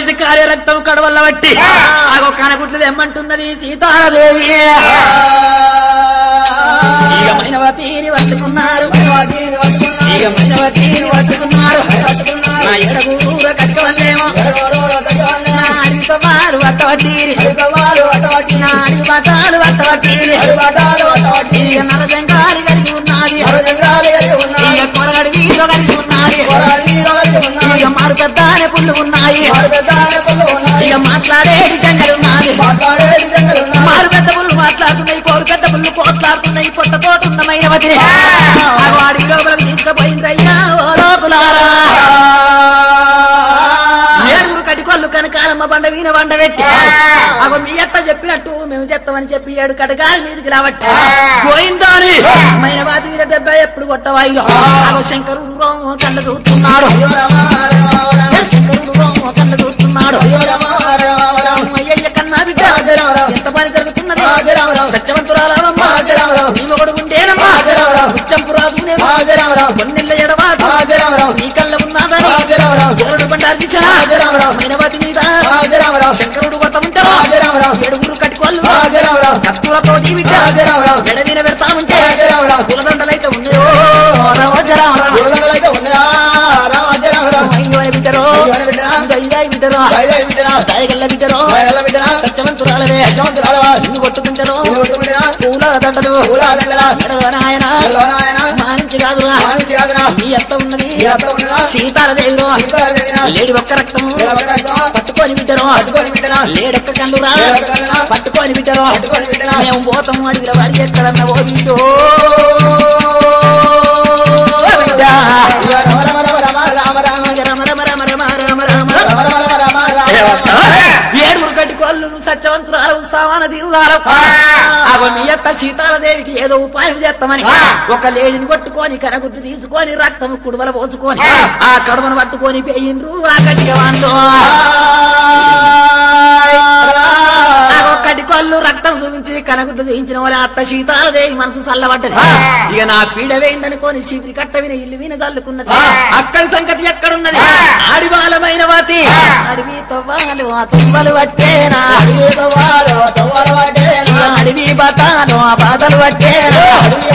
కలిసి కార్య రక్తం కడవల్ల బట్టి ఆగో కనగుట్లు తెమ్మంటున్నది సీతాదేవి ఇక మైనవతీని పట్టుకున్నారు ఇక మైనవతీని పట్టుకున్నారు నా ఎడగూర కట్టవల్లేమో నా అడిగితో వారు పట్టవట్టీరి నా అడిగి బతాలు పట్టవట్టీరి ఇక నరజంగాలి కలిగి ఉన్నది ఇక కొరగడి వీధి కలిగి ఉన్నది ఇక మారు పెద్దానే పుల్లు ఉన్నాయి ఇక మాట్లాడేది జంగలున్నది మారు పెద్ద పుల్లు మాట్లాడుతున్నాయి కోరు పెద్ద పుల్లు కోట్లాడుతున్నాయి పొట్ట తోటున్నమైన వదిలే వాడి లోపలికి తీసుకుపోయిందయ్యా ఓ లోపులారా ఏడుగురు కటికొల్లు కనకాలమ్మ బండ వీణ బండ పెట్టి అగో మీ అత్త చెప్పినట్టు మేము చెత్తమని చెప్పి ఏడు కటకాల మీదకి రావట్టి పోయిందాని మైనవాతి మీద దెబ్బ ఎప్పుడు కొట్టవాయిలో అగో శంకరుడు రోమ కళ్ళ చూస్తున్నాడు శంకరుడు రోమ కళ్ళ చూస్తున్నాడు అయ్యయ్య కన్నా బిడ్డ ఎంత పని జరుగుతున్నది సత్యవంతురాలమ్మ నీ మొగడు ఉండేనమ్మా ఉచ్చంపురాజునేమో కొన్నిళ్ళ ఎడవాడు నీ కళ్ళ ఉన్నాదని గోరుడు బండార్కిచ్చా మైనవాతి మీద శంకరుడు కొట్ట ఉంటారు ఏడుగురు కట్టుకోళ్ళు కత్తులతో జీవిట ఎడదిన పెడతామంటే కులదండలైతే ఉన్నాయో అయ్యో బిడ్డరో అయ్యాయి బిడ్డరో దయగల్ల బిడ్డరో సత్యవంతురాలవే ఇన్ని కొట్టుకుంటారో పూల దండలు ఎడదన ఆయన మానించి కాదురా మీ అత్త ఉన్నది సీతాలదేవిరో లేడి ఒక్క రక్తము పట్టుకొని బిడ్డరో లేడొక్క కళ్ళురా పట్టుకొని బిడ్డరో మేము పోతాము అడిగిన వాడి ఎక్కడన్నా ఓ బిడ్డో బిడ్డ. రమ రమ రమ రమ రమ రమ ఏడుగురు కట్టుకోళ్ళు సత్యవంతురాలు సామాన తీరురాలు అవ మీ యొక్క సీతాలదేవికి ఏదో ఉపాయం చేస్తామని ఒక లేడిని కొట్టుకొని కనగుడ్డు తీసుకొని రక్తము కుడువల పోసుకొని ఆ కడుమను పట్టుకొని పెయ్యిండ్రు ఆ కట్టిక వాళ్ళు ఒక్కటి కొల్లు రక్తం చూపించి కనగుడ్డు చూపించిన వాళ్ళ అత్త సీతాలదేవి మనసు చల్లబడ్డది ఇక నా పీడ వేయిందనుకోని చీపిరి కట్ట విన ఇల్లు విన చల్లుకున్నది అక్కడి సంగతి ఎక్కడున్నది ఆడిబాలమైన వాతి అడివి తవ్వాలు ఆ తువ్వలు పట్టేనా అడివి బతాలు ఆ బాధలు పట్టేనా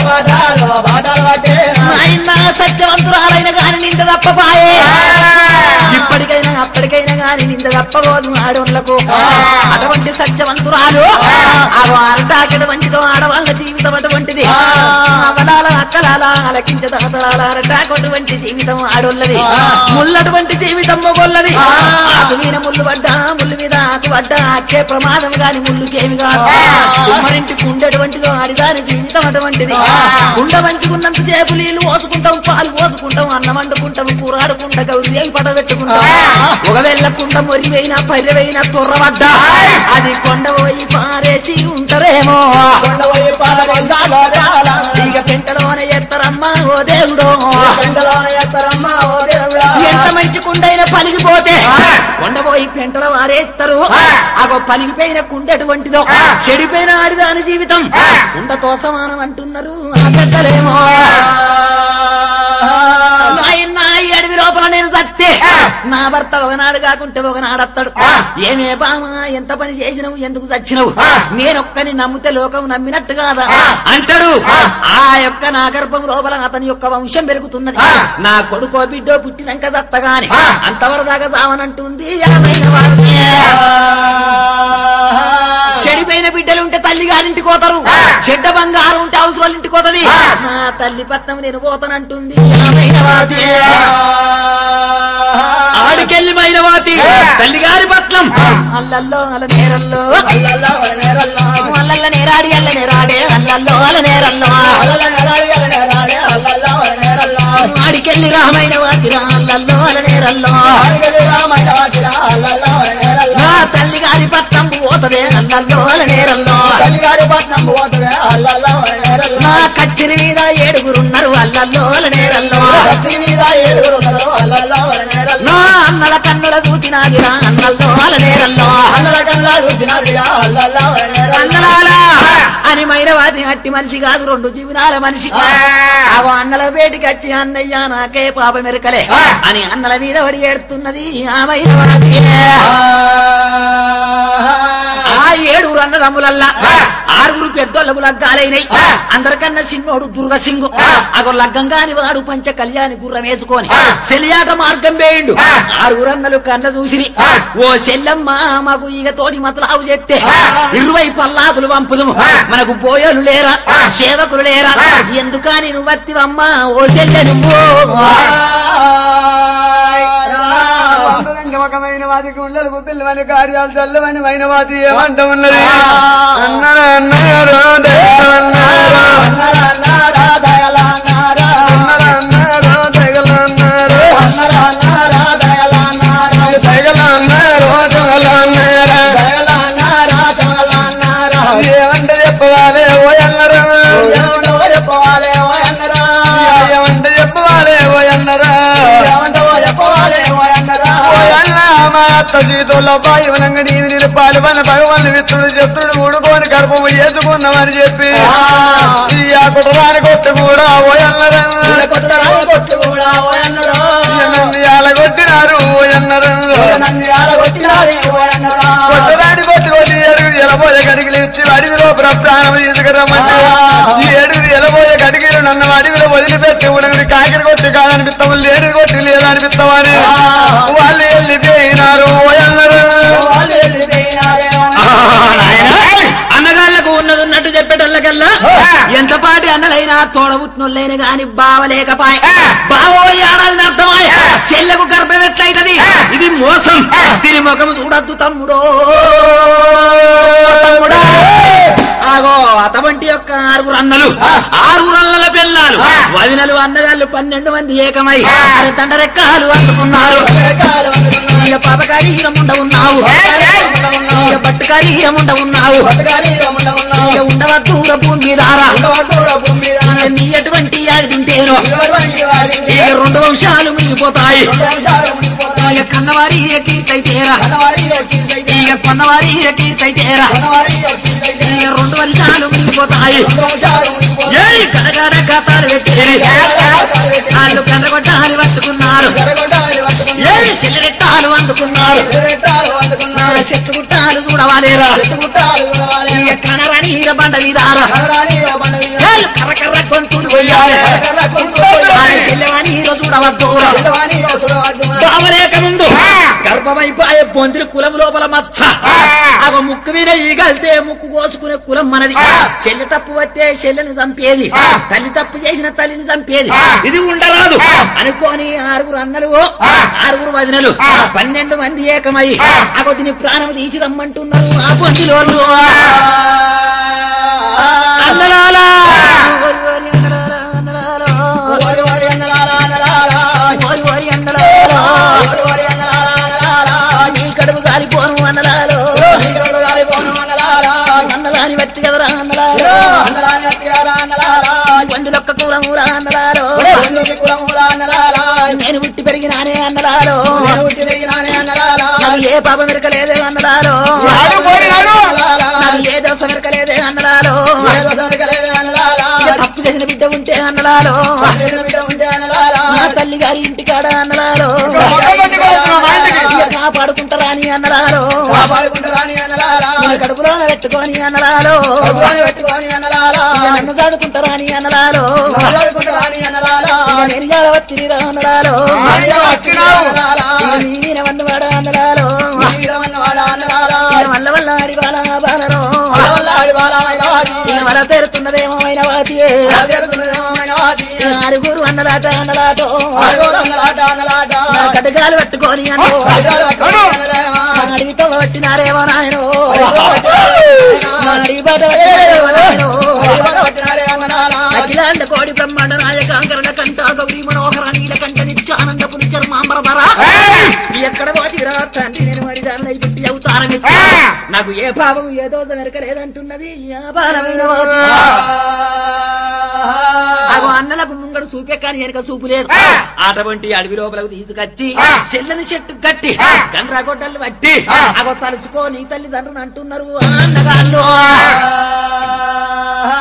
ఆయన సత్యవంతురాలైన గాని నింద తప్పపాయే ఇప్పటికైనా అప్పటికైనా గాని నింద తప్పబోదు ఆడవాళ్లకు అటువంటి సత్యవంతురాలు ఆ అరటాకటి వంటిదో ఆడవాళ్ళ జీవితం అటువంటిది అవలాల అక్కలాల అలకించదాతలాల అరటాకటి వంటి జీవితం ఆడోళ్ళది ముల్లటువంటి జీవితం మొగోళ్ళది ఆకు మీద ముళ్ళు పడ్డా ముళ్ళు మీద ఆకు పడ్డా అక్కే ప్రమాదం గాని ముళ్ళుకేమి కాదు కుమ్మరింటికి ఉండేటువంటిదో ఆడిదాని జీవితం అటువంటిది కుండ మంచుకున్నంత చేపు నీళ్లు పోసుకుంటాం పాలు పోసుకుంటాం అన్నం వండుకుంటాం కూర ఆడుకుంటా గౌరీ ఏమి పడ పెట్టుకుంటాం ఒకవేళ కుండ మొరివైనా పర్యవైనా తొర్రబడ్డా అది కొండ పోయి పారేసి ఉంటారేమో ఇక పెంటలోనే ఎత్తరమ్మా ఓ దేవుడో ఎంత మంచి కుండైన పలిగిపోతే కొండపోయి పెంటల వారేస్తారు అగో పలిగిపోయిన కుండ ఎటువంటిదో చెడిపోయిన ఆడిదాని జీవితం కుండతో సమానం అంటున్నారు ఆ పెద్దలేమో నాయన ఈ అడవి లోపల నేను సత్తే నా భర్త ఒకనాడు కాకుంటే ఒకనాడు అత్తడు ఏమే బామా ఎంత పని చేసినవు ఎందుకు చచ్చినవు నేనొక్కని నమ్మితే లోకం నమ్మినట్టు కాదా అంటాడు ఆ యొక్క నా గర్భం లోపల అతని యొక్క వంశం పెరుగుతున్నది నా కొడుకో బిడ్డో పుట్టినాక చత్తగాని అంతవరదాకా సావనంటుంది యాభైన వాడిని. చెడిపోయిన బిడ్డలు ఉంటే తల్లి గారింటికి పోతారు చెడ్డ బంగారం ఉంటే అవసరాలు ఇంటికి పోతది నా తల్లి పట్నం నేను పోతానంటుంది యాభైన వాడిని. ఆడికెళ్ళి మైనవాతి తల్లి గారి పట్నం అల్లల్లో అల నేరల్లో అల్లల్ల నేరాడి అల్ల నేరాడే అల్లల్లో అల నేరల్లో ఆడికెళ్ళి రామైన వాతిరా అల్లల్లో అల నేరల్లో నా తల్లి గారి పట్నం పోతదే అల్లల్లో అల నేరల్లో నా కచ్చిరి మీద ఏడుగురున్నారు అల్లల్లో అల నేరల్లో నా అన్నల కన్నుల చూచినాదిరా అన్నల్లో అల నేరల్లో అన్నలాలా అని మైనవాది అట్టి మనిషి కాదు రెండు జీవనాల మనిషి ఆగో అన్నల బేటికి వచ్చి అన్నయ్య నాకే పాప మెరకలే అని అన్నల మీద పడి ఏడుతున్నది ఆ మైనవాది ఆ ఏడుగురు అన్నదమ్ములల్లా ఆరుగురు పెద్దోళ్ళకు లగ్గాలైనై అందరికన్నా చిన్నోడు దుర్గసింగు అగో లగ్గం కాని వాడు పంచ కళ్యాణి గుర్రం వేసుకొని సెలియాట మార్గం వేయండు ఆరుగురు అన్నలు కన్న చూసిరి ఓ సెల్లమ్మ మాకు ఈగ తోటి మతలావు చేస్తే ఇరవై పల్లాకులు పంపుదము మనకు పోయోలు లేరా సేవకులు లేరా ఎందుకని నువ్వు వత్తివమ్మా ఓ సెల్లె నువ్వు అంతరంగమైన వాదికి ఉండలు గుబ్బిల్లమని కార్యాలు చల్లమని మైన వాది ఏమంట ఉన్నది అన్నారు అన్నారు అన్నారు అన్నారు తెగలన్నారు తెగలన్నారు తెగలన్నారు ఏమంట చెప్పవాలి ఓ అన్నారు ఏమంట చెప్పవాలి ఓ అన్నరా మా అత్త జీవితంలో బాయి వనంగడి నిలుపాలి మన భగవాన్ విత్తుడు చెత్తుడు ఊడుకొని గర్భము వేసుకున్నామని చెప్పి ఈ ఆ కుటరాని కొట్టు కూడా ఓయన్నరు నన్ను ఎలగొట్టినారు ఓయన్నరు కొట్టరాని కొట్టు కొట్టి ఏడుగురు ఎలబోయే గడిగిలు ఇచ్చి అడవిలో ప్రాణం తీసుకురమ్మంటే ఈ ఏడుగురు ఎలబోయే గడిగిలు నన్ను అడవిలో వదిలిపెట్టి ఉడుగురి కాకిరి కొట్టి కాదనిపిస్తాము లేని కొట్టి లేదనిపిస్తామని వాళ్ళు వెళ్ళిపోయినారు ఓయన్నరు అన్నగాళ్లకు ఉన్నది ఉన్నట్టు చెప్పేటోళ్ళకల్లా ఎంత పాటి అన్నలైనా తోడబుట్టినోళ్ళైన గాని బావలేకపాయ్ బావో ఏడాది అర్థమాయ చెల్లెకు గర్భం ఎట్లయితది ఇది మోసం దీని ముఖం చూడద్దు తమ్ముడో తమ్ముడా ఆగో అతవంటి యొక్క ఆరుగురు అన్నలు ఆరుగురు అన్నల పిల్లలు వదినలు అన్నగాళ్ళు పన్నెండు మంది ఏకమై అరే తండరెక్కలు అందుకున్నారు ఇక పాపకారి హీరముండ ఉన్నావు ఇక బట్టుకారి హీరముండ ఉన్నావు ఇక ఉండవద్దూర భూమి దారా ఇక నీ ఎటువంటి ఆడి తింటేను ఇక రెండు వంశాలు మిగిలిపోతాయి ఇక కన్నవారి కీర్తయితేరా ఇక కొన్నవారి కీర్తయితేరా ఇక రెండు వంశాలు మిగిలిపోతాయి ఏయ్ కడగడ కథలు పెట్టి వాళ్ళు కనగొట్టాలి పట్టుకున్నారు ఏయ్ సిల్లెట్టాలు అందుకున్నారు చెట్టు గుట్టాలు చూడవాలేరా ఇక కనరని ఈర బండ విధారా ఏయ్ కర్ర కర్ర గొంతులు కొయ్యాలి చెల్లెవని హీరో చూడవద్దు బావలేక ముందు గర్భమైపోయే పొందిన కులం లోపల మచ్చ అగ ముక్కు మీద ఈగల్తే ముక్కు కోసుకునే కులం మనది చెల్లి తప్పు వస్తే చెల్లెని చంపేది తల్లి తప్పు చేసిన తల్లిని చంపేది ఇది ఉండరాదు అనుకోని ఆరుగురు అన్నలు ఆరుగురు వదినలు పన్నెండు మంది ఏకమై అగో దీని ప్రాణం తీసి రమ్మంటున్నారు ఆ పొందిలోళ్ళు అన్నలాలా ఓరి ఓరి అన్నలాలా, అన్నలాలా. ఓరి ఓరి అన్నలాలా. నీ కడుపు కాలిపోను అన్నలాలో అన్నలాని బట్టి కదరా అన్నలాలో వందులొక్క కూరమూరా అన్నలాలో నేను పుట్టి పెరిగినానే అన్నలాలో నాకు ఏ పాప మెరకలేదే అన్నలాలో నాకు ఏ దోశ మెరకలేదే అన్నలాలో ఇక తప్పు చేసిన బిడ్డ ఉంటే అన్నలాలో నా తల్లి గారి ఇంటికాడ అన్నలాలో ఇక కాపాడుకుంటారా అని అన్నలాలో నీ కడుపులో పెట్టుకొని అన్నలాలో ఇక నన్ను చదువుకుంటారా అని అన్నలాలో ఇక నేను జాలవచ్చిరా అన్నలాలో ఇక నీ మీద వన్నవాడ అన్నలాలో ఇక వల్ల వల్ల ఆడి బాల బాలరో ఇక వల తెరుతున్నదేమో అయిన వాటియే ఇక ఆరుగురు అన్నలాట అన్నలాటో నా కటగాలు పట్టుకొని అన్నో అడిగితో వచ్చినారేమో నాయనో నా అడిగి బాట వచ్చినారేమో నాయనో అఖిలాండ కోడి బ్రహ్మాండ నాయక అంకరణ కంట గౌరీ మనోహర నీల కంట నిత్యానంద పుని చర్మాంబర ధర ఎక్కడ పోతిరా తండ్రి నేను అడిదానై పుట్టి అవుతారని నాకు ఏ భావం ఏ దోష మెరకలేదంటున్నది ఆ బాలమైన వాతి. ఆగో అన్నలకు ముంగడు చూపే కానీ వెనక చూపు లేదు అటువంటి అడవి లోపలకు తీసుకొచ్చి చెల్లని చెట్టు కట్టి గండ్రా గొడ్డలు పట్టి అగో తలుచుకో నీ తల్లిదండ్రులు అంటున్నారు ఆ అన్నగాళ్ళు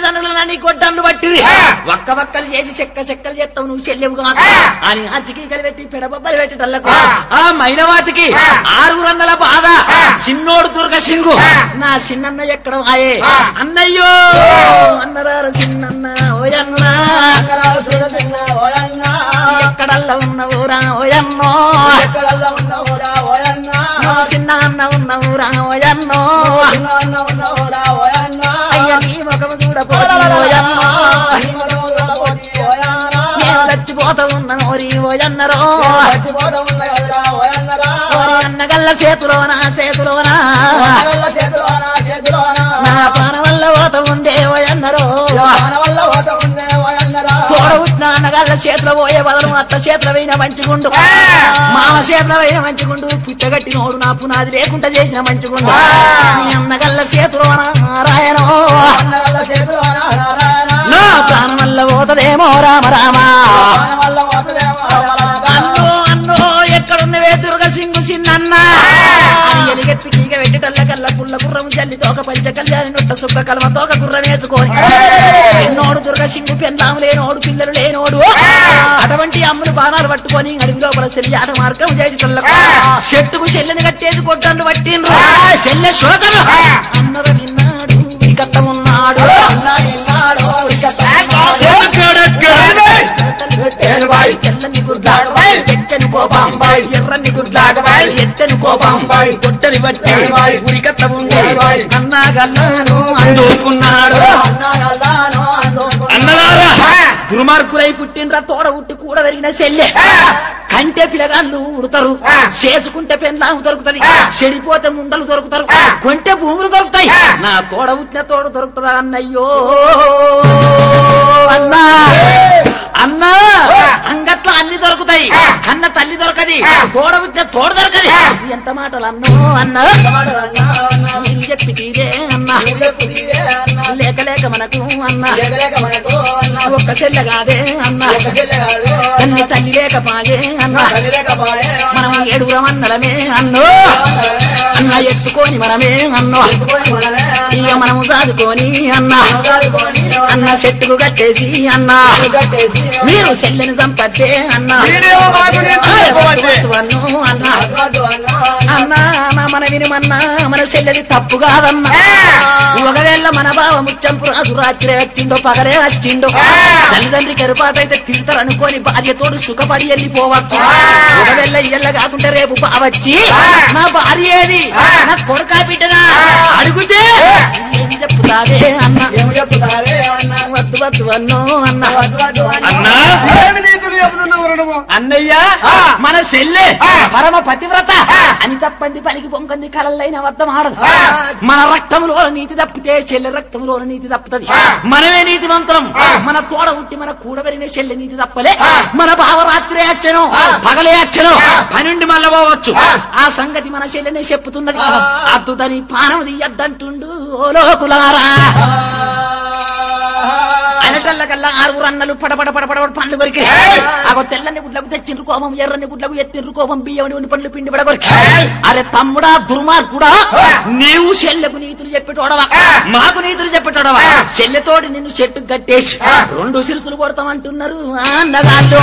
తల్లిదండ్రులు నీ గొడ్డన్ను పట్టిరి ఆ. ఒక్క వక్కలు చేసి చెక్క చెక్కలు చేస్తావు నువ్వు చెల్లెవు కాదు ఆ. అని అచ్చికీకలు పెట్టి పెడబొబ్బలు పెట్టేటల్లకు ఆ. ఆ మైనవాతికి ఆ. ఆరుగురు అన్నల బాధ ఆ. చిన్నోడు దుర్గ సింగు ఆ. నా చిన్నన్న ఎక్కడ వాయే ఆ. అన్నయ్యో అన్నరారు చిన్నన్న ఓయన్న అంగరాలు సురసింగ ఓయన్న ఎక్కడల్లా ఉన్న ఊరా ఓయన్నో ఎక్కడల్లా ఉన్నవురా ఓయన్న నువ్వు చిన్న అన్న ఉన్న ఊరా ఓయన్నో చిన్న అన్న ఉన్నవురా ఓయన్న అయ్య నీ ముఖము చూడపోతే ఓయన్నో నీ మగవురా పోటీ ఓయన్న నేను చచ్చిపోతా ఉన్న నోరి ఓయన్నరో చచ్చిపోతా ఉన్న కదరా ఓయన్నరా ఓరి అన్నగల్ల చేతులోనా చేతులోనా వల్ల చేతిలోన చేతిలోన నా ప్రాణం వల్ల ఓత ఉందే ఓయన్నరో మన వల్ల ఓట ఉందే ఓయన్నరా తోడబుట్టిన అన్నగల్ల చేతిలో పోయే బదులు అత్త చేతిలో పోయిన మంచిగుండు మామ చేతిలో పోయిన మంచిగుండు పుట్టగట్టి నోడు నా పునాది లేకుండా చేసిన మంచిగుండు నీ అన్నగల్ల చేతిలోన నారాయణో అన్న వల్ల చేతిలోన నారాయణ నా ప్రాణం వల్ల పోతదేమో రామ రామ మన వల్ల ఓటదేమో అన్నో అన్నో ఎక్కడున్నవే దుర్గ సింగు చిన్నన్న అని ఎలిగెత్తి కీగ పెట్టటల్ల కల్ల పుల్ల గుర్రం జల్లి తోక పంచ కళ్యాణి నొట్ట సుక్క కలమ తోక గుర్రం వేసుకొని చిన్నోడు దుర్గ సింగు పెందాము లేనోడు పిల్లలు లేనోడు అటువంటి అమ్ములు బాణాలు పట్టుకొని అడవి లోపల చెల్లి ఆట మార్గం చేసి తల్లకు చెట్టుకు చెల్లెని కట్టేసి కొట్టండు పట్టిండ్రు చెల్లె శోకను అన్నర విన్నాడు వికత్త ఉన్నాడు తెల్లని గుడ్లాడు ఎచ్చని కోపం ఎర్రని గుడ్లాడు ఎత్తని కోపం కొట్టని బట్టి ఉరికత్త ఉండి అన్నా గల్లాను అందుకున్నాడు అన్నదారా దుర్మార్గులై పుట్టినరా తోడ ఉట్టి కూడా పెరిగిన చెల్లె కంటే పిల్లగాళ్ళు ఉడతారు చేసుకుంటే పెందాము దొరుకుతది చెడిపోతే ముందలు దొరుకుతారు కొంటే భూములు దొరుకుతాయి నా తోడ ఉట్టిన తోడ దొరుకుతుందా అన్నయ్యో అన్నా అన్నా అంగట్లో అన్ని దొరుకుతాయి కన్న తల్లి దొరకది తోడ పుట్టిన తోడ దొరకది ఎంత మాటలు అన్నో అన్నా నేను చెప్పి తీరే అన్నా లేక లేక మనకు అన్నా ఒక్క చెల్లె కాదే అన్నా తల్లి తల్లి లేకపాయే అన్నా మనం ఏడుగురం అన్నలమే అన్నో అన్న ఎత్తుకొని మనమే అన్నో ఇక మనము సాదుకొని అన్నా అన్న చెట్టుకు కట్టేసి అన్నా మీరు చెల్లెని సంపత్తే అన్నా వీడియో మాకు నేర్చుకోవాలి. అన్ను అన్నా అన్నా నా మన వినిమన్నా మన చెల్లెది తప్పు కాదన్నా ఒకవేళ మన బావ ముచ్చంపు రాజు రాత్రి వచ్చిండో పగలే వచ్చిండో తల్లిదండ్రి కరుపాటైతే తిడతారు అనుకోని భార్యతోడు సుఖపడి వెళ్ళిపోవచ్చు ఒకవేళ ఇళ్ళ కాకుంటే రేపు బావచ్చి నా భార్య ఏది నా కొడుకా బిడ్డనా అడుగుతే ఏం చెప్పుతావే అన్న ఏమి చెప్తారే అన్న వద్దు వద్దు అన్నో అన్న అన్నా ఏమి నీతులు చెబుతున్నావు నువ్వు అన్నయ్య మన సెల్లె పరమ పతివ్రత అని తప్పంది పలికి పొంకంది కలల్లైన వద్దం ఆడదు మన రక్తములో నీతి తప్పితే చెల్లె రక్తములో నీతి తప్పుతుంది మనమే నీతివంతులం మన తోడ ఉట్టి మన కూడబెరిగిన చెల్లె నీతి తప్పలే మన భావరాత్రి అచ్చను పగలే అచ్చను పనుండి మళ్ళా పోవచ్చు ఆ సంగతి మన చెల్లెనే చెప్పుతున్నది అద్దుదని పానం తీయద్దంటుండు ఓ లోకులారా అనటల్లకల్లా ఆరుగురు అన్నలు పడపడ పడపడ పండ్లు కొరికి అగో తెల్లని గుడ్లకు తెచ్చిండ్రు కోపం ఎర్రని గుడ్లకు ఎత్తిండ్రు కోపం బియ్యం ఉండి పండ్లు పిండి పడగొరికి అరే తమ్ముడా దుర్మార్గుడా నీవు చెల్లెకు నీతులు చెప్పేటోడవా మాకు నీతులు చెప్పేటోడవా చెల్లెతోటి నిన్ను చెట్టు కట్టేసి రెండు సిరుసులు కొడతామంటున్నారు ఆ అన్నగాళ్ళు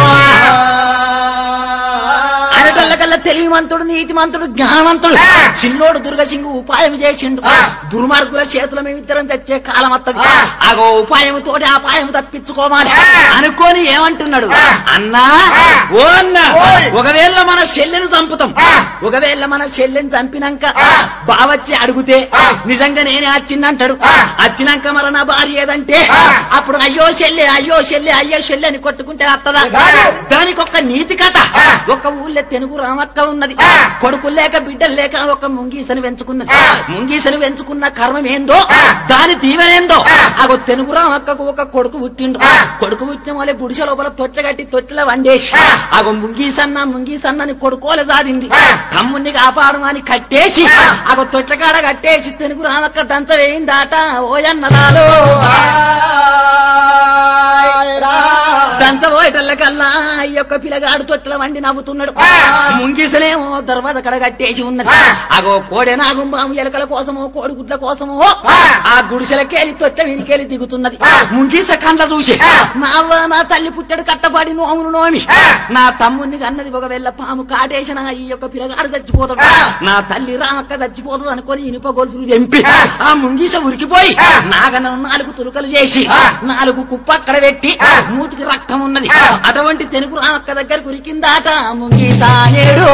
అనటల్లకల్లా తెలివిమంతుడు నీతిమంతుడు జ్ఞానవంతుడు చిన్నోడు దుర్గసింగు ఉపాయం చేసిండు దుర్మార్గుల చేతుల మేమిద్దరం చచ్చే కాలం వత్తది అగో ఉపాయం తోటి ఆ పాయం తప్పించుకోవాలి అనుకోని ఏమంటున్నాడు అన్నా ఓ అన్నా ఒకవేళ మన చెల్లెని చంపుతాం ఒకవేళ మన చెల్లెని చంపినాక బావచ్చి అడిగితే నిజంగా నేనే వచ్చిందంటాడు వచ్చినాక మరి నా భార్య ఏదంటే అప్పుడు అయ్యో చెల్లె అయ్యో చెల్లె అయ్యో చెల్లె అని కొట్టుకుంటే వత్తదా దానికి ఒక నీతి కథ ఒక ఊళ్ళో తెనుగు రామక్క ఉన్నది కొడుకులు లేక బిడ్డలు లేక ఒక ముంగీసని పెంచుకున్నది ముంగీసని పెంచుకున్న కర్మం ఏందో దాని దీవెనేందో అగో తెనుగు రామక్కకు ఒక కొడుకు పుట్టిండు కొడుకు పుట్టిన వాళ్ళే గుడిసె లోపల తొట్ల కట్టి తొట్ల వండేసి అగో ముంగీసన్న ముంగీసన్నని కొడుకోలే సాధింది తమ్ముని కాపాడమని కట్టేసి అగో తొట్ల కాడ కట్టేసి తెనుగు రామక్క దంచ వేయిందాట ఓయన్నరాలో దంచబోయేటల్లకల్లా ఈ యొక్క పిల్లగాడు తొట్టెల వండి నవ్వుతున్నాడు ముంగిసలేమో దర్వాజ కడ కట్టేసి ఉన్నది అగో కోడె నాగుంబాము ఎలకల కోసమో కోడిగుడ్ల కోసమో ఆ గుడిసెలకేలి తొట్టె వెనికేలి దిగుతున్నది ముంగిస కండ్ల చూసి నా అవ్వ నా తల్లి పుట్టడు కట్టబడి నోమును నోమి నా తమ్ముని కన్నది ఒక వెళ్ళ పాము కాటేసిన ఈ యొక్క పిల్లగాడు చచ్చిపోతాడు నా తల్లి రామక్క చచ్చిపోతుంది అనుకొని ఇనుప గొలుసులు తెంపి ఆ ముంగీస ఉరికిపోయి నాగన నాలుగు తురుకలు చేసి నాలుగు కుప్ప అక్కడ పెట్టి మూతికి రక్తం ఉన్నది అటువంటి తెలుగు రామక్క దగ్గర ఉరికిందాట ముంగీస నేడు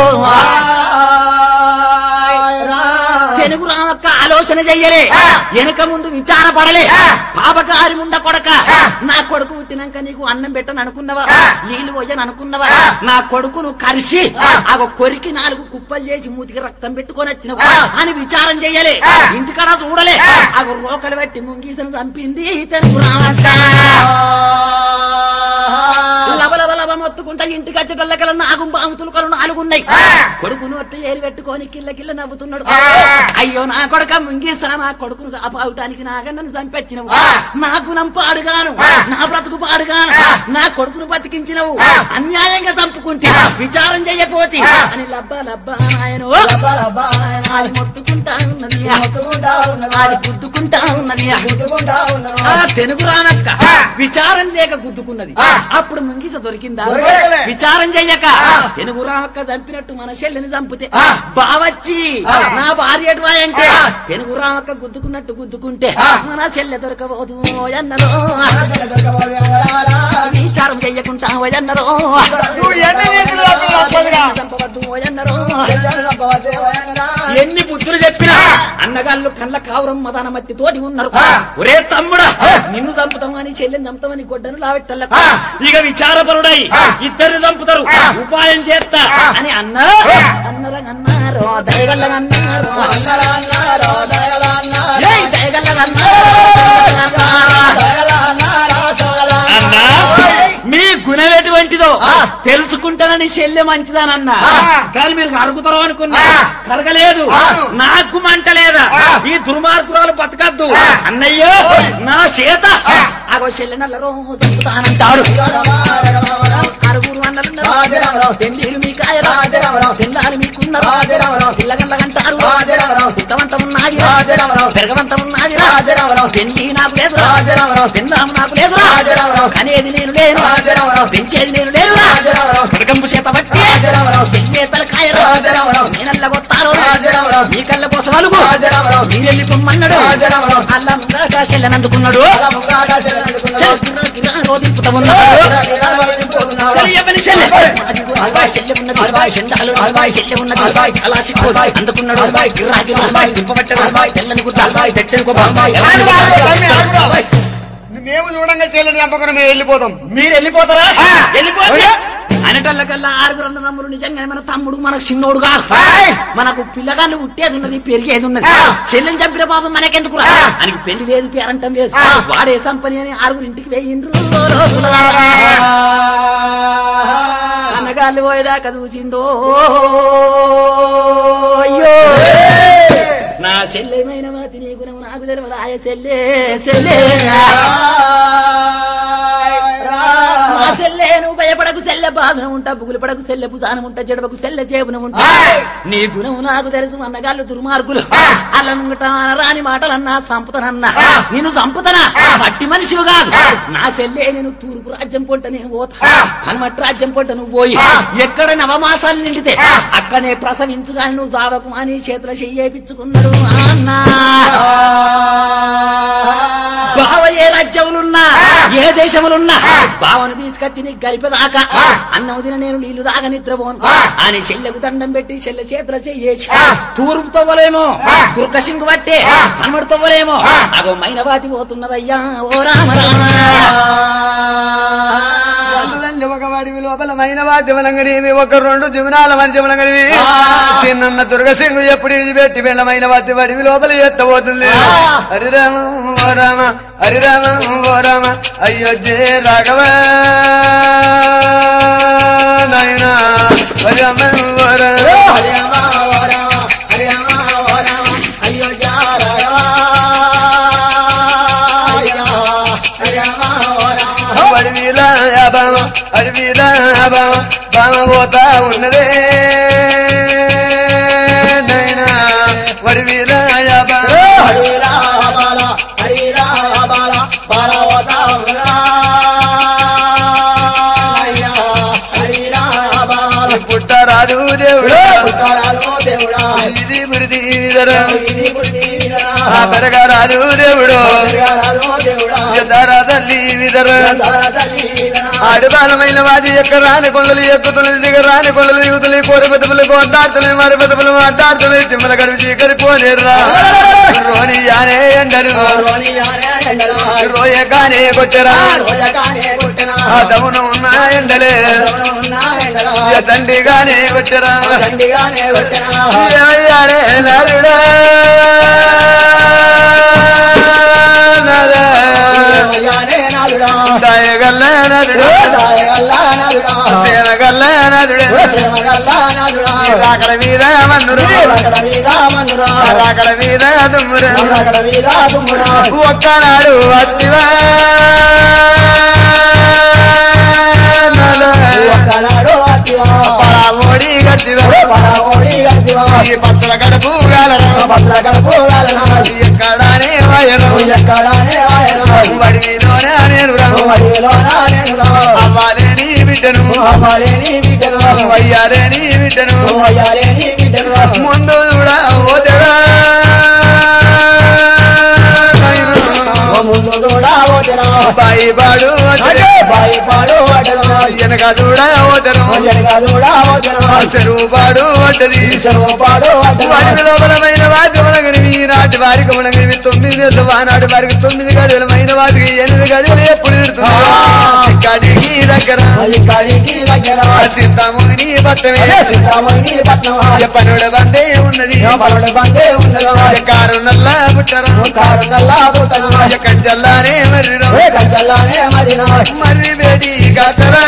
తెలుగు రామక్క ఆలోచన చెయ్యలే వెనక ముందు విచార పడలే పాపకారి ముండ కొడక నా కొడుకు పుట్టినాక నీకు అన్నం పెట్టని అనుకున్నవా నీళ్లు పోయని అనుకున్నవా నా కొడుకును కరిసి ఆ కొరికి నాలుగు కుప్పలు చేసి మూతికి రక్తం పెట్టుకొని వచ్చినవా అని విచారం చెయ్యలే ఇంటికాడ చూడలే ఆ రోకలు పెట్టి ముంగీసను చంపింది తెలుగు రామక్క లబలబ లబ మొత్తుకుంటా ఇంటికి వచ్చేటల్లకల నాగు బాముతులు నాలుగున్నాయి కొడుకును అట్ట ఏలు పెట్టుకొని కిల్ల కిల్ల నవ్వుతున్నాడు అయ్యో నా కొడుక ముంగీసా నా కొడుకును కాపాడటానికి నాగన్నను చంపెచ్చినవు నా గుణం పాడుగాను నా బ్రతుకు పాడుగాను నా కొడుకును బతికించినవు అన్యాయంగా చంపుకుంటే విచారం చేయపోతే అని లబ్బా లబ్బా నాయను అది మొత్తుకుంటా ఉన్నది అది గుద్దుకుంటా ఉన్నది ఆ తెనుగు రానక్క విచారం లేక గుద్దుకున్నది అప్పుడు ముంగిస దొరికిందా దొరకలే. విచారం చెయ్యక తెనుగు రామక్క చంపినట్టు మన చెల్లిని చంపితే బావచ్చి నా భార్య అంటే తెనుగు రామక్క గుద్దుకున్నట్టు గుద్దుకుంటే మన చెల్లె దొరకబోదు అన్నరో విచారం చెయ్యకుంటా అన్నరో నువ్వు ఎన్ని నీతులు రాకుండా వస్తుందిరా? చంపవద్దు అన్నరో ఎన్ని బుద్ధులు చెప్పినా అన్నగాళ్ళు కళ్ళ కావురం మదానమత్తి తోటి ఉన్నారు ఒరే తమ్ముడా నిన్ను చంపుతామని చెల్లెని చంపుతామని గొడ్డను లావెట్టల్ల ఇక విచారపరుడై ఇద్దరు చంపుతారు ఉపాయం చేస్తా అని అన్నా అన్నరా అన్నారు దయగల్ల అన్నారు ఏయ్ దయగల్ల అన్నా మీ గుణం ఎటువంటిదో తెలుసుకుంటానని శల్యం మంచిదానన్నా కానీ మీరు అడుగుతారో అనుకున్నా కలగలేదు నాకు మంట లేదా ఈ దుర్మార్గురాలు బతకద్దు అన్నయ్యో నా చేత అగో చెల్లెనల్లరో చంపుతానంటాడు అరుగురు అన్నలున్నారు పెళ్లిలు మీ కాయరా పిల్లలు మీకున్నారు పిల్లగల్లగంటారు పుట్టవంత ఉన్నది పెరగవంత ఉన్నది పెళ్లి నాకు లేదు పిల్లాము నాకు లేదు కనేది నేను లేను పెంచేది నేను లేను పడకంపు చేత బట్టి చెయ్యేతల కాయరు నేనల్ల కొత్తారు మీ కళ్ళ కోసం అలుగు మీరెళ్ళి పొమ్మన్నాడు అల్లా ముంగట చెల్లెనందుకున్నాడు రోజు ఉన్నాడు చలి ఎవరి చెల్లె అదిగో అల్వాయ్ చెల్లె ఉన్నది అల్వాయ్ చెండాలు అల్వాయ్ చెల్లె ఉన్నది అల్వాయ్ అలా సిక్కోడు అందుకున్నాడు అల్వాయ్ గిరాకి అల్వాయ్ దింపబట్టాడు అల్వాయ్ తెల్లని గుడ్డ అల్వాయ్ తెచ్చని గొప్ప అల్వాయ్ మేము చూడంగా చెల్లెని చంపకుండా మేము వెళ్ళిపోతాం మీరు వెళ్ళిపోతారా వెళ్ళిపోతే అనేటల్లకల్లా ఆరుగురు అన్నదమ్ములు నిజంగానే మన తమ్ముడు మనకు చిన్నోడు కాదు మనకు పిల్లగాళ్ళు ఉట్టేది ఉన్నది పెరిగేది ఉన్నది చెల్లెని చంపిన పాపం మనకెందుకు రా అని పెళ్లి లేదు పేరంటం లేదు వాడే సంపని అని ఆరుగురు ఇంటికి వేయిండ్రు అన్నగాళ్ళు పోయేదాకా చూసిందో అయ్యో నా చెల్లెమైన మాతి నీ గుణం నాకు తెలియదు ఆయ చెల్లె చెల్లె నా సెల్లే నువ్వు భయపడకు సెల్లె బాధన ఉంటా బుగులు పడకు సెల్లె భుజానం ఉంటా జడవకు సెల్లె చేపున ఉంటా నీ గుణం నాకు తెలుసు అన్నగాళ్ళు దుర్మార్గులు అల్ల ముంగట రాని మాటలన్నా సంపుతనన్నా నేను సంపుతనా మట్టి మనిషివి కాదు నా సెల్లే నేను తూర్పు రాజ్యం పొంట నేను పోతా హనుమట్ రాజ్యం పొంట నువ్వు పోయి ఎక్కడ నవమాసాలు నిండితే అక్కడే ప్రసవించు గాని నువ్వు సావకు అని చేతుల చెయ్యేపించుకున్నాడు అన్నా బావ ఏ రాజ్యములున్నా ఏ దేశములున్నా బావను తీసుకొచ్చి నీకు గలిపేదాకా అన్నం తిన నేను నీళ్లు దాకా నిద్రపోను అని చెల్లెకు దండం పెట్టి చెల్లె చేతుల చెయ్యేసి తూర్పు తవ్వలేమో దుర్గసింగు పట్టే హనుమడు తవ్వలేమో అగో మైనవాతి పోతున్నదయ్యా ఓ రామ రామ ఒక వాడివి లోపలమైన వాద్యమనంగనివి ఒక రెండు జీవనాల మధ్యమనంగనివి చిన్న దుర్గసింగు ఎప్పుడు విడిచిపెట్టి వెళ్ళమైన వాద్య వాడివి లోపల ఎత్తబోతుంది హరిరామ ఓ రామ హరిరామ ఓ రామ అయోధ్య రాఘవ నాయనా హరిరామ ఓ రామ వడివిలా యాభమ బామ బామ పోతా ఉన్నదే నైనా వడి వీరాయ బామ హరిరా బాల హరిరా బాల బాల వద అయ్యా హరిరా బాల పుట్టరాదు దేవుడా పుట్టారాలో దేవుడా ఇది బురిది విదర ఇది బుద్ధి వినరా ఆ పెరగరాదు దేవుడు పుట్టారాలో దేవుడా ఎదర తల్లి విదర తల్లి వినరా ఆడబాలమైన వాది యొక్క రాని కొండలు ఎక్కుతున్నది దిగ రాని కొండలు దిగుతులు కోరి పెదవులు కొట్టాడుతున్నాయి మరి పెదవులు మాట్లాడుతున్నాయి చిమ్మల గడిపి చీకరి పోనేరా రోని యానే ఎండరు రోని యానే ఎండలా రోయగానే కొట్టరా రోజగానే కొట్టినా ఆ దమున ఉన్న ఎండలే ఉన్నా ఎండలా ఇక తండ్రిగానే కొట్టరా దండిగానే కొట్టినా ఏమయ్యాడే నరుడా నదా. యానే నాలుడా దయగల్ల నదుడు దాయగల్లా నాలుడా సేనగల్ల నదుడు సేమగల్లా నాలుడా రాకడ మీద మన్నురు రకడ మీద మనురా రాకడ మీద దుమ్మురు రకడ మీద దుమ్మురా ఒక్కనాడు అస్తివా ఒక్కనాడు అతివా పరామోడి గట్టివా పరామోడి గట్టివా ఈ పత్ర గడుపు గాలరా పట్ల కడుపుగాలనా ఎక్కడానే వయరు ఎక్కడానే ఆయన వడి మీదోనే నేను రాము మడిలోనా నేను అవ్వాలేని బిడ్డను అమ్మాలేని బిడ్డను వయ్యాలేని బిడ్డను అయ్యాలేని బిడ్డను ముందు కూడా ఓదరా ముందు కూడా ఓదరా బాయి పాడు బాయి పాడు అటను వెనక కూడా ఓదరు జనగా కూడా ఓదరా చెరువు పాడు అంటది చెరువు పాడు వాటి అటను లోపలమైన వాటి మనగని నాటి వారికి మనగని తొమ్మిది నెలలు వానాటి వారికి తొమ్మిది గడియలమైన వారికి ఎనిమిది గడియలు ఎప్పుడు ఇడుతుంది కడిగి దగ్గర కాడికి దగ్గర సీతాముని పట్టమే సీతామణి పట్నం పనుడ బందే ఉన్నది పనుడు బందే ఉండదు కారు నల్ల పుట్టరా కారు నల్లా పుట్టను కంజల్లానే మర్రి కంచల్లానే మరినా మర్రి వేడి కాతరా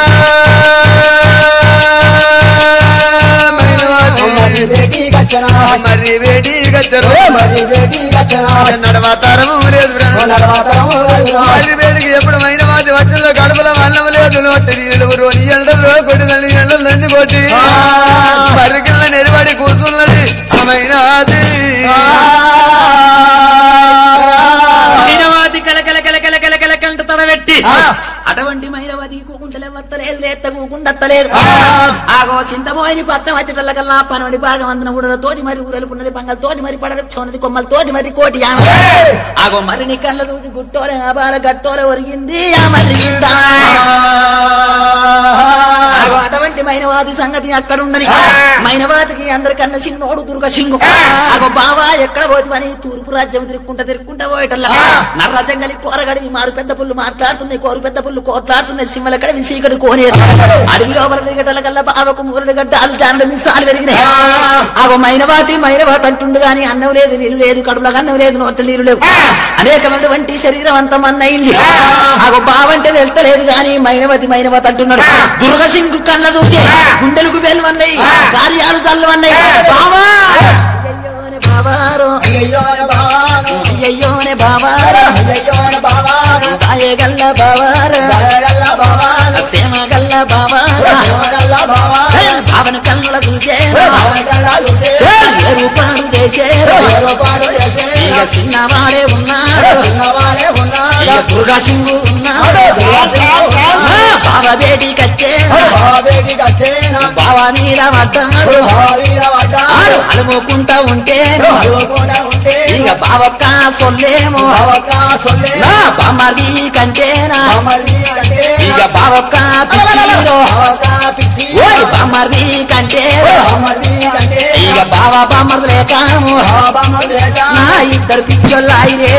మరి బేటీ గచ్చనా మర్రి వేడి గచ్చరు మరి బేటీ గచ్చనా నడవాతారము లేదు నడవాతరము వెళ్ళునా మర్రి వేడికి ఎప్పుడు మైన వాటి వట్టల్లో గడపల అన్నం లేదు నోటి నీళ్ళు రోని ఎండలు కొట్టి తల్లి ఎండలు నంది కొట్టి మర్రి కింద నెరబడి కూర్చున్నది అమైనాది మైనవాది కల కల కల కల కల కల కంట తడబెట్టి అటువంటి మైనవాది కూకుంటలే వత్తలేదు లేత కూకుండత్తలేదు ఆగో చింతమోయిని పత్తం వచ్చేటల్ల కల్లా పనోడి భాగం అందన కూడా తోటి మరి ఊరలుకున్నది పంగల తోటి మరి పడర చోనది కొమ్మల తోటి మరి కోటి ఆమె ఆగో మరి నీ కళ్ళ దూది గుట్టోలే ఆ బాల గట్టోలే ఒరిగింది ఆ మరి గింత. ఆగో అటువంటి మైనవాది సంగతి అక్కడ ఉండని మైనవాదికి అందరికన్నా చిన్నోడు దుర్గ సింగు ఆగో బావా ఎక్కడ పోతివని తూర్పు రాజ్యం తిరుక్కుంటా తిరుక్కుంటా పోయేటల్లా నర్ర జంగలి కోరగడివి మారు పెద్ద పుల్లు మాట్లాడుతున్నాయి కోరు పెద్ద పుల్లు కోట్లాడుతున్నాయి సింహల కడ విసీకడు కోనేరు అడవి లోపల తిరగటల కల్లా బావకు మూరుడు గడ్డాలు జానుడు మిస్సాలు పెరిగినాయి ఆగో మైనవాతి మైనవాత అంటుండు గాని అన్నం లేదు నీళ్ళు లేదు కడుపులో అన్నం లేదు నోట్ల నీళ్ళు లేవు అనేకమైనటువంటి శరీరం అంత మన్నయింది ఆగో బావంటే తెలుస్తలేదు గాని మైనవతి మైనవతి అంటున్నాడు దుర్గ సింగ్ కళ్ళ చూసే గుండెలకు బెల్లు అన్నాయి కార్యాలు చల్లు అన్నాయి బావా అయ్యయ్యోనే బావారో అయ్యయ్యోన బావాను అయ్యయ్యోనే బావారో అయ్యయ్యోన బావాను దాయగల్ల బావారో దయగల్ల బావాను సేమగల్ల బావారో దయగల్ల బావాను భావన కళ్ళ చూసే భావగల్ల లుసే ఏ రూపాలు చేసేరు ఏర్పాటు చేసే ఇక చిన్నవాడే ఉన్నాడు చిన్నవాడే ఉన్నాడు ఇక దుర్గా సింగు ఉన్నాడు బావ బేటీ కచ్చే బాబేటి కచ్చేనా బావ మీద పడ్డాడు బావీర పడ్డాడు అలుముకుంటా ఉంటే అడుగుకుండా ఉంటే ఇక బావక్క సొల్లేమో బావక సొల్లే నా బామ్మది కంటేనా బామర్ది అంటే ఇక బావక్క పిచ్చిరో బావక పిచ్చి ఓయ్ బామ్మది కంటే బామర్ది అంటే ఇక బావ బామ్మది లేకాము బామర్ది లేక నా ఇద్దరు పిచ్చోళ్ళాయిరే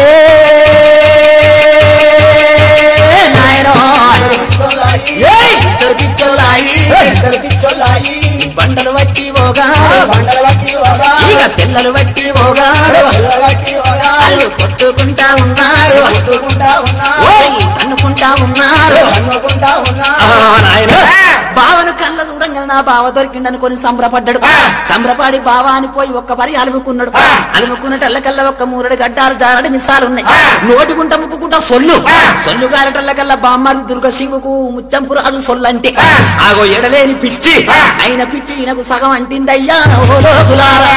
నాయనో సొల్లాయి ఏయ్, ఇద్దరు పిచ్చోళ్ళాయి ఇద్దరు పిచ్చోళ్ళాయి బండలు వట్టి పోగా బండలు బట్టి ఓగా ఇక పిల్లలు వట్టి పోగాడు పిల్లలు బట్టి ఓగా వాళ్ళు కొట్టుకుంటా ఉన్నారు కొట్టుకుంటా ఉన్నా ఓయ్, తన్నుకుంటా ఉన్నారు అనుకుంటా ఉన్నా ఆ, నాయన భావన కళ్ళ చూడంగానే నా బావ దొరికిండనుకొని సంబరపడ్డాడు సంబరపడి బావా అని పోయి ఒక్క పరి అలుముకున్నాడు అలుముకున్నటల్లకల్లా ఒక్క మూరడి గడ్డాలు జారడి మిసాలున్నాయి నోటికుంట ముక్కుకుంటా సొల్లు సొల్లు గారటల్లకల్లా బామ్మలు దుర్గ సింగుకు ముత్యంపురాలు సొల్లంటే ఆగో ఎడలేని పిచ్చి అయిన పిచ్చి ఈయనకు సగం అంటిందయ్యా ఓ లోకులారా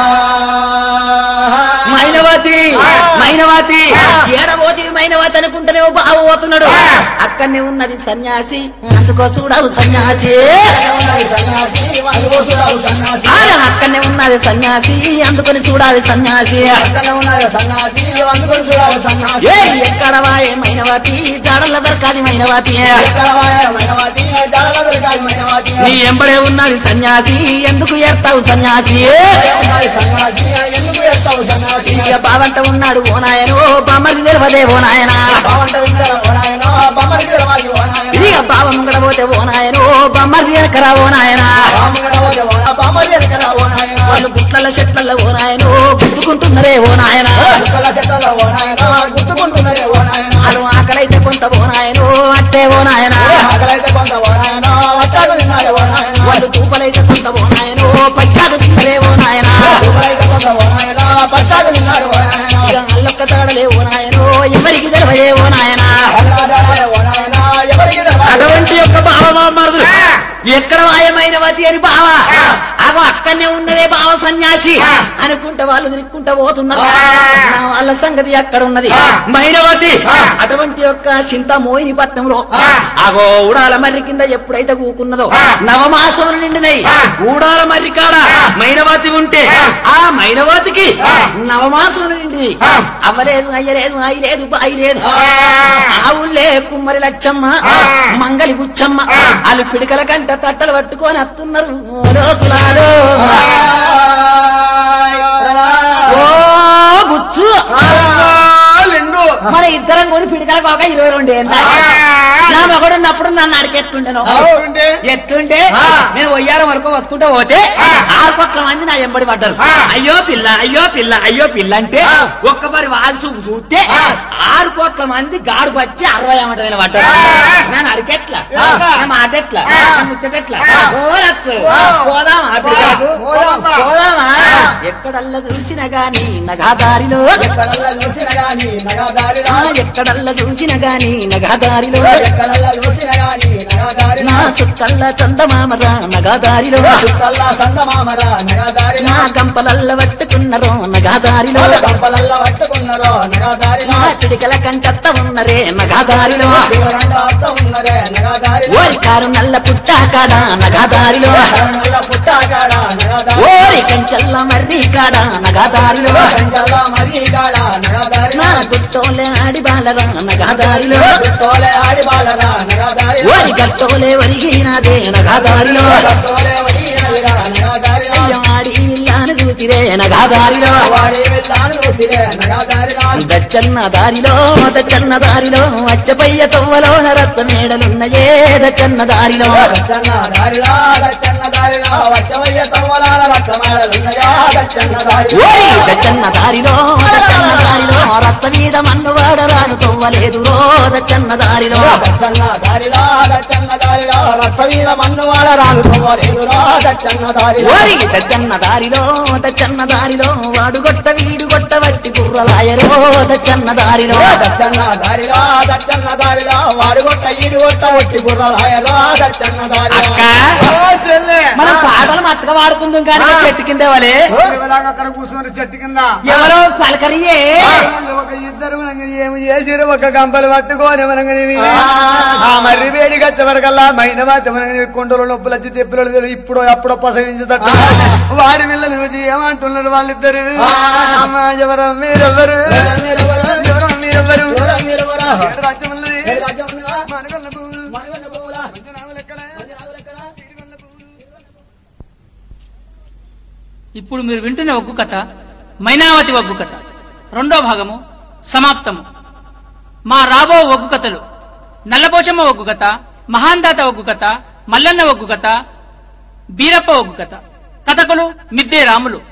మైనవతి మైనవతి ఏడబోతి మైనవతి అనుకుంటేనే బావ పోతున్నాడు అక్కడనే ఉన్నది సన్యాసి అందుకో చూడవు సన్యాసి ఆడ అక్కడనే ఉన్నది సన్యాసి అందుకొని చూడాలి సన్యాసి ఏ ఎక్కడ వాయే మైనవతి జాడల దొరకాలి మైనవతి నీ ఎంబడే ఉన్నది సన్యాసి ఎందుకు ఏస్తావు సన్యాసి ఇక బావంట ఉన్నాడు ఓ నాయనో బొమ్మది తెలిపదే ఓ నాయనా ఇక బావ ముంగడ పోతే ఓ నాయనో బొమ్మది ఎనకరా ఓ నాయనా వాళ్ళు గుట్ల చెట్ల ఓ నాయనో గుద్దుకుంటున్నారే ఓ నాయనా గుర్తుకుంటున్నారే ఓ నాయన వాళ్ళు ఆకలైతే కొంత ఓ నాయనో అట్టే ఓ నాయనా ఆకలైతే కొంత ఓ నాయన వట్టాలు విన్నారే ఓ నాయన వాళ్ళు తూపలైతే కొంత ఓ నాయనో పచ్చాదు తిన్నరే ఓ నాయనా ఆకలైతే కొంత ఓ నాయన పట్టాలు విన్నారే ఓ నాయన ఇక అల్లొక్క తాడలే ఓ నాయనో ఎవరికి తెలవదే ఓ నాయనా అలవాడాలే ఓ నాయన ఎవరికి తెలవాలి? అటువంటి యొక్క బావ మరుదులు ఎక్కడ మాయమైనవతి అని బావ అగో అక్కడనే ఉన్నదే బావ సన్యాసి అనుకుంటే వాళ్ళు తిరుక్కుంటా పోతున్నారు నా వాళ్ళ సంగతి అక్కడ ఉన్నది మైనవతి అటువంటి యొక్క చింత మోయిని పట్నంలో అగో ఊడాల మర్రి కింద ఎప్పుడైతే కూకున్నదో నవమాసములు నిండినాయి ఊడాల మర్రి కాడ మైనవతి ఉంటే ఆ మైనవతికి నవమాసములు నిండి అవ్వలేదు అయ్యలేదు అయి లేదు బాయి లేదు ఆవులే కుమ్మరి లచ్చమ్మ మంగలి బుచ్చమ్మ వాళ్ళు పిడికల కంట తట్టలు పట్టుకొని వస్తున్నారు ఓ లోకులాలు. ఓ బుచ్చు లింగు మన ఇద్దరం కొని పిడికలకు ఒక ఇరవై రెండు ఏంట నా మగడు ఉన్నప్పుడు నన్ను అడిగెట్టుండను అవునండి. ఎట్లుంటే ఆ. నేను వయ్యారం వరకు వసుకుంటా పోతే ఆరు కోట్ల మంది నా ఎంబడి పడ్డారు ఆ. అయ్యో పిల్ల అయ్యో పిల్ల అయ్యో పిల్ల అంటే ఆ. ఒక్క మరి వాళ్ళు చూపు చూస్తే ఆ. ఆరు కోట్ల మంది గాడు పచ్చి అరవై అమ్మటమైన పడ్డారు ఆ. నన్ను అడిగెట్లా ఆ. నా మాట ఎట్లా ఆ. నా ముచ్చటెట్లా ఆ. పోరచ్చు ఆ. పోదామా పిల్లలకు? పోదాం. పోదామా ఆ. ఎక్కడల్లా చూసినా గాని నగాదారిలో ఎక్కడల్లా చూసిన గాని నగదారిలో ఆ, ఎక్కడల్లా చూసిన గాని నగాదారిలో ఎక్కడల్లా చూసిన గాని నగదారిలో నా చుట్టల్లా చందమామరా నగాదారిలో చుట్టల్లా సంగమామర నగదారిలో నా గంపలల్ల పట్టుకున్నరో నగాదారిలో కంపలల్లా పట్టుకున్నారో నగదారిలో నా చిడికల కంటత్త ఉన్నరే నగాదారిలో పిల్లగంట అర్థం ఉన్నరే నగదారిలో ఓరి కారు నల్ల పుట్టాకాడ నగాదారిలో నల్ల పుట్టాకాడ నగదారిలో ఓరి కంచల్ల మర్రి కాడ నగాదారిలో కంచల్లా మరీ కాడ నగదారిలో నా గుట్టోలే ఆడి బాలరా నగాదారిలో తోలే ఆడి బాలరా నగదారిలో ఓరి గట్టోలే ఒరిగినాదే నగాదారిలో తోలే వడిగినదిరా నగదారిలో అయ్యో ఆడి ఇల్లాను చూసిరే నగాదారిలో వాడి వెళ్ళాను చూసిరే నగదారిలో దచ్చన్న దారిలో దచ్చన్న దారిలో అచ్చపయ్య తవ్వలోన రచ్చ మేడలున్నయే దచ్చన్న దారిలో రచ్చన్న దారిలో రచ్చన్న దారిలో వచ్చవయ్య తవ్వలాల రచ్చమాడలున్నయా రచ్చన్న దారిలో ఓరి దచ్చన్న దారిలో దచ్చన్న దారిలో రచ్చ మీద మన్ను వాడరాను తవ్వలేదు రో దచ్చన్న దారిలో రచ్చన్న దారిలో రచ్చన్న దారిలో రచ్చ మీద మన్ను వాడరాను తవ్వలేదురా రచ్చన్న దారిలో ఓరి దచ్చన్న దారిలో దచ్చన్న దారిలో వాడు గొట్ట వీడు గొట్ట వట్టి గుర్రలాయరో దచ్చన్న దారిలో దచ్చన్న దారిలో దచ్చన్న దారిలో వాడు కొట్ట ఈడు కొట్ట ఒట్టి గుర్రలాయలో దచ్చన్న దారిలో అక్క ఓ చెల్లె. మనం పాటలు మత్తగా వాడుకుందాం కానీ ఆ. చెట్టు కిందే వలే ఇలాగ అక్కడ కూర్చున్నారు చెట్టు కింద ఎవరో పలకరియే వాళ్ళు ఒక ఇద్దరు మనగని ఏమి చేసిరు ఒక గంపలు పట్టుకొని మనగని ఆ మర్రి వేడి గచ్చ వరకల్లా మైన మనగని కుండలు నొప్పులు వచ్చి తెప్పులు ఇప్పుడు అప్పుడు ప్రసవించుతట్టు వాడి పిల్లలు చూసి ఏమంటున్నారు వాళ్ళిద్దరు అమ్మా ఎవరు మీరెవ్వరు మీరెవ్వరు? ఎవరు మీరెవ్వరు ఎవరా మీరెవరా? ఏడు రాజ్యం ఉన్నది. ఏడు రాజ్యం ఉన్నదా? మనగొల్ల పువ్వులు. మణిగొండ పువ్వులా? పంచనామలు ఎక్కడ? పంచనాగులు ఎక్కడ? తీరుగొల్ల పువ్వులు. ఇప్పుడు మీరు వింటున్న ఒగ్గు కథ మైనావతి ఒగ్గు కథ రెండో భాగము సమాప్తము మా రాబో ఒగ్గు కథలు నల్లపోచమ్మ ఒగ్గు కథ మహాందాత ఒగ్గు కథ మల్లన్న ఒగ్గు కథ బీరప్ప ఒగ్గు కథ కథకులు మిద్దే రాములు